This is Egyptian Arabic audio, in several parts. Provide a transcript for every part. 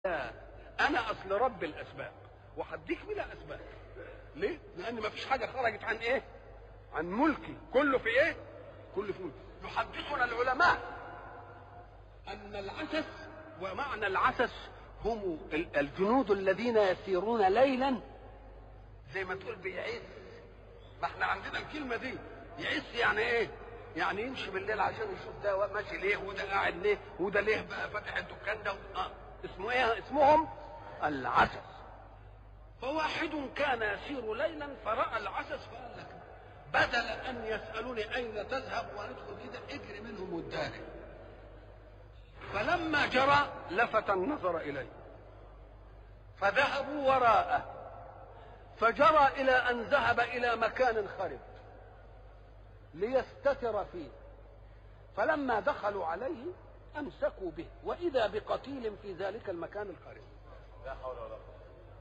لا انا اصل رب الاسباب وهديك بلا اسباب ليه لان ما فيش حاجه خرجت عن ايه عن ملكي كله في ايه كله في ملكي يحدثنا العلماء ان العسس ومعنى العسس هم ال- الجنود الذين يسيرون ليلا زي ما تقول بيعز ما احنا عندنا الكلمه دي يعز يعني ايه يعني يمشي بالليل عشان يشوف ده ماشي ليه وده قاعد ليه وده ليه بقى فاتح الدكان ده اه اسمه ايه اسمهم العسس فواحد كان يسير ليلا فراى العسس فقال لك بدل ان يسالوني اين تذهب وندخل كده اجري منهم والداري فلما جرى لفت النظر اليه فذهبوا وراءه فجرى الى ان ذهب الى مكان خرب ليستتر فيه فلما دخلوا عليه امسكوا به واذا بقتيل في ذلك المكان الخرب لا حول ولا قوة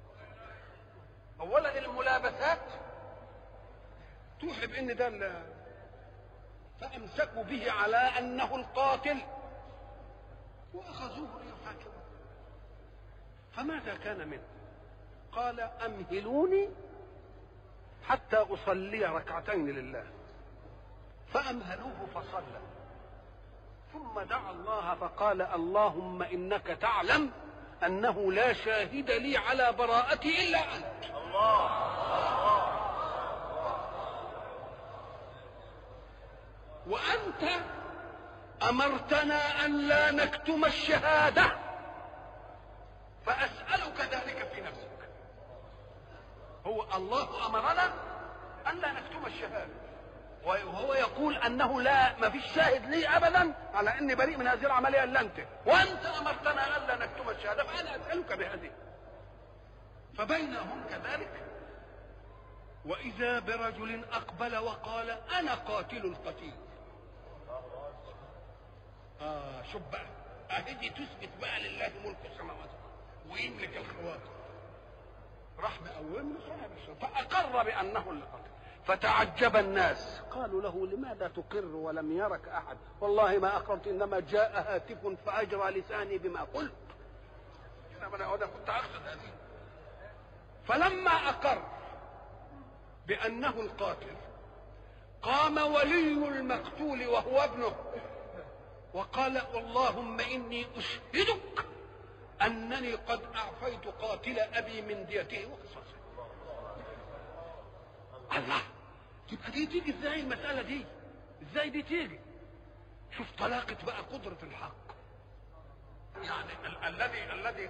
اولا الملابسات توحي بان ده ال- فامسكوا به على انه القاتل واخذوه ليحاكموه فماذا كان منه قال امهلوني حتى اصلي ركعتين لله فامهلوه فصلى ثم دعا الله فقال اللهم انك تعلم انه لا شاهد لي على براءتي الا انت وانت امرتنا ان لا نكتم الشهاده فاسالك ذلك في نفسك هو الله امرنا ان لا نكتم الشهاده وهو يقول انه لا ما فيش شاهد لي ابدا على اني بريء من هذه العمليه الا انت وانت امرتنا الا نكتم الشهاده فانا اسالك بهذه فبينهم كذلك واذا برجل اقبل وقال انا قاتل القتيل اه شوف بقى اهدي تثبت بقى لله ملك السماوات ويملك الخواطر راح مقوم صاحب الشرطة فأقر بأنه اللي قتل فتعجب الناس قالوا له لماذا تقر ولم يرك أحد والله ما أقررت إنما جاء هاتف فأجرى لساني بما قلت أنا أنا أنا كنت أقصد هذه فلما أقر بأنه القاتل قام ولي المقتول وهو ابنه وقال اللهم إني أشهدك أنني قد أعفيت قاتل أبي من ديته وقصاصه الله تبقى دي تيجي ازاي المسألة دي ازاي دي تيجي شوف طلاقة بقى قدرة الحق يعني ال- الذي الذي